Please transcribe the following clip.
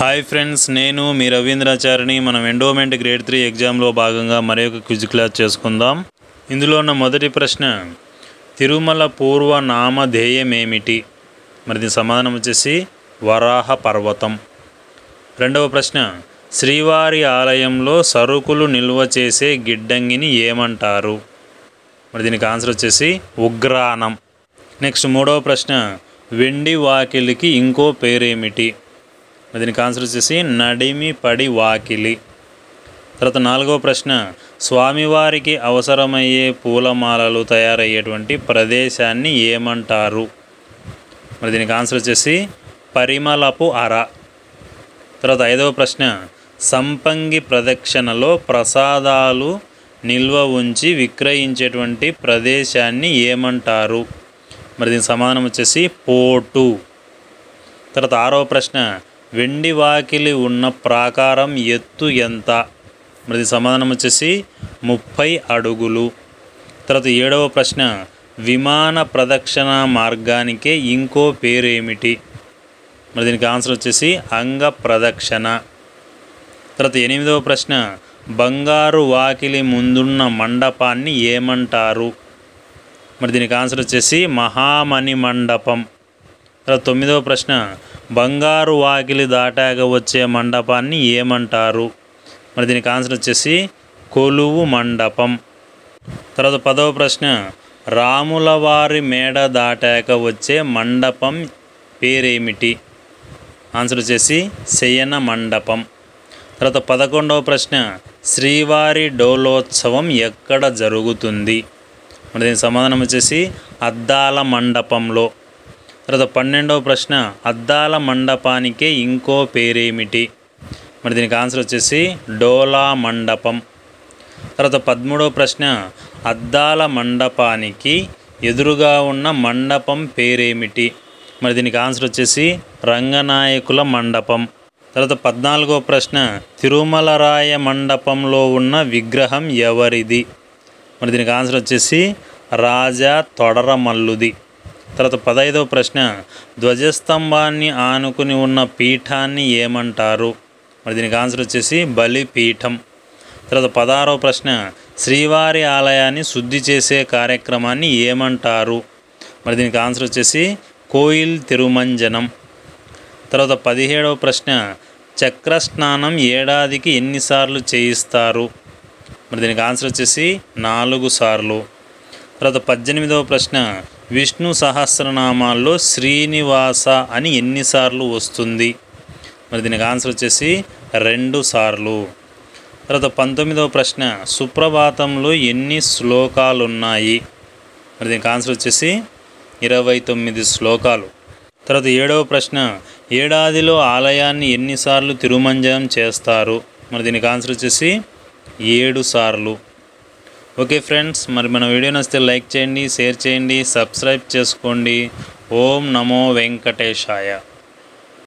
hi friends నేను మీ రవీంద్రాచారిని మనం endowment grade three ఎగ్జామ్లో భాగంగా మరొక క్విజ్ క్లాస్ చేసుకుందాం ఇందులో ఉన్న మొదటి ప్రశ్న తిరుమల పూర్వ నామధేయమేమిటి మరి దీని సమాధానం వచ్చేసి వరాహ పర్వతం రెండవ ప్రశ్న శ్రీవారి ఆలయంలో సరుకులు నిల్వ చేసే గిడ్డంగిని ఏమంటారు మరి దీనికి ఆన్సర్ వచ్చేసి ఉగ్రానం నెక్స్ట్ మూడవ ప్రశ్న వెండి వాకిలికి ఇంకో పేరేమిటి మరి దీనికి ఆన్సర్ వచ్చేసి నడిమి పడి వాకిలి తర్వాత నాలుగవ ప్రశ్న స్వామివారికి అవసరమయ్యే పూలమాలలు తయారయ్యేటువంటి ప్రదేశాన్ని ఏమంటారు మరి దీనికి ఆన్సర్ వచ్చేసి పరిమళపు అర తర్వాత ఐదవ ప్రశ్న సంపంగి ప్రదక్షిణలో ప్రసాదాలు నిల్వ ఉంచి విక్రయించేటువంటి ప్రదేశాన్ని ఏమంటారు మరి దీనికి సమాధానం వచ్చేసి పోటు తర్వాత ఆరవ ప్రశ్న వెండి వాకిలి ఉన్న ప్రాకారం ఎత్తు ఎంత మరి దీనికి సమాధానం వచ్చేసి ముప్పై అడుగులు తర్వాత ఏడవ ప్రశ్న విమాన ప్రదక్షిణ మార్గానికే ఇంకో పేరు ఏమిటి మరి దీనికి ఆన్సర్ వచ్చేసి అంగ ప్రదక్షిణ తర్వాత ఎనిమిదవ ప్రశ్న బంగారు వాకిలి ముందున్న మండపాన్ని ఏమంటారు మరి దీనికి ఆన్సర్ వచ్చేసి మహామణి మండపం తర్వాత తొమ్మిదవ ప్రశ్న బంగారు వాకిలి దాటాక వచ్చే మండపాన్ని ఏమంటారు మరి దీనికి ఆన్సర్ వచ్చేసి కొలువు మండపం తర్వాత పదవ ప్రశ్న రాముల వారి మేడ దాటాక వచ్చే మండపం పేరేమిటి ఆన్సర్ వచ్చేసి శయన మండపం తర్వాత పదకొండవ ప్రశ్న శ్రీవారి డోలోత్సవం ఎక్కడ జరుగుతుంది మరి దీనికి సమాధానం వచ్చేసి అద్దాల మండపంలో తర్వాత పన్నెండవ ప్రశ్న అద్దాల మండపానికే ఇంకో పేరేమిటి మరి దీనికి ఆన్సర్ వచ్చేసి డోలా మండపం తర్వాత పదమూడవ ప్రశ్న అద్దాల మండపానికి ఎదురుగా ఉన్న మండపం పేరేమిటి మరి దీనికి ఆన్సర్ వచ్చేసి రంగనాయకుల మండపం తర్వాత పద్నాలుగో ప్రశ్న తిరుమలరాయ మండపంలో ఉన్న విగ్రహం ఎవరిది మరి దీనికి ఆన్సర్ వచ్చేసి రాజా తొడరమల్లుది తర్వాత పదహైదవ ప్రశ్న ధ్వజస్తంభాన్ని ఆనుకుని ఉన్న పీఠాన్ని ఏమంటారు మరి దీనికి ఆన్సర్ వచ్చేసి బలిపీఠం తర్వాత పదహారవ ప్రశ్న శ్రీవారి ఆలయాన్ని శుద్ధి చేసే కార్యక్రమాన్ని ఏమంటారు మరి దీనికి ఆన్సర్ వచ్చేసి కోయిల్ తిరుమంజనం తర్వాత పదిహేడవ ప్రశ్న చక్ర స్నానం ఏడాదికి ఎన్నిసార్లు చేయిస్తారు మరి దీనికి ఆన్సర్ వచ్చేసి నాలుగు సార్లు తర్వాత పద్దెనిమిదవ ప్రశ్న విష్ణు సహస్రనామాల్లో శ్రీనివాస అని ఎన్నిసార్లు వస్తుంది మరి దీనికి ఆన్సర్ వచ్చేసి రెండు సార్లు తర్వాత పంతొమ్మిదవ ప్రశ్న సుప్రభాతంలో ఎన్ని శ్లోకాలు ఉన్నాయి మరి దీనికి ఆన్సర్ వచ్చేసి ఇరవై తొమ్మిది శ్లోకాలు తర్వాత ఏడవ ప్రశ్న ఏడాదిలో ఆలయాన్ని ఎన్నిసార్లు తిరుమంజనం చేస్తారు మరి దీనికి ఆన్సర్ వచ్చేసి ఏడు సార్లు ఓకే ఫ్రెండ్స్ మరి మన వీడియో నచ్చితే లైక్ చేయండి షేర్ చేయండి సబ్స్క్రైబ్ చేసుకోండి ఓం నమో వెంకటేశాయ